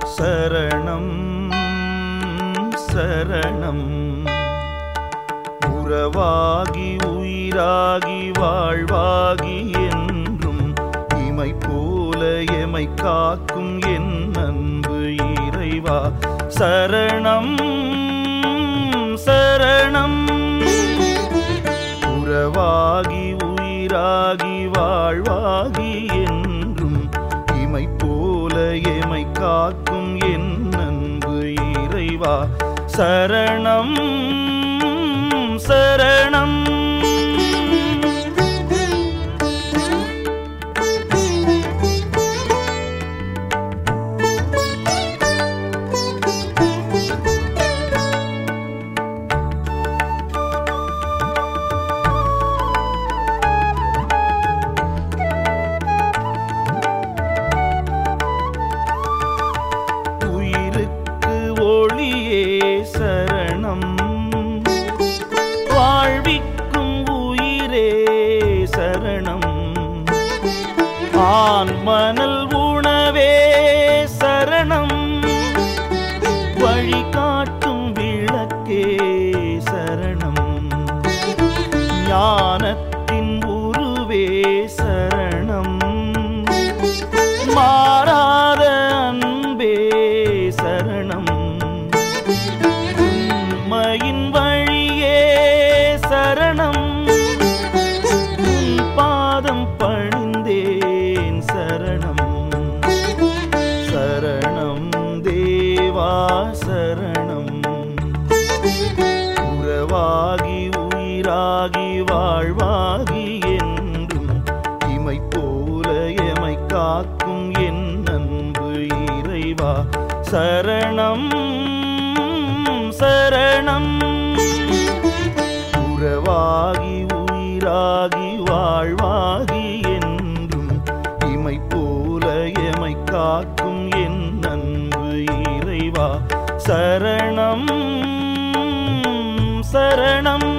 சரணம் சரணம் உறவாகி உயிராகி வாழ்வாகி என்றும் இமை போல எமை காக்கும் என் அன்பு இறைவா சரணம் சரணம் உறவாகி உயிராகி வாழ்வாகி என்றும் இமை போல எமை காக்கும் என் அன்பு இறைவா சரணம் சரணம் உயிருக்கு ஒளியே சரணம் வாழ்விக்கும் உயிரே சரணம் ஆண் மணல் உணவே சரணம் வழிகாட்டும் விளக்கே சரணம் ஞானத்தின் உருவே சரணம் மாறாத அன்பே சரணம் உண்மையின் வழியே சரணம் உன் பாதம் பணிந்தேன் சரணம் சரணம் தேவா சரணம் உறவாகி உயிராகி வாழ்வாகி என்றும் இமை போல எமை காக்கும் என் அன்பு இறைவா சரணம் சரணம் உறவாகி உயிராகி வாழ்வாகி என்றும் இமை போல எமை காக்கும் என் அன்பு இறைவா சரணம் சரணம்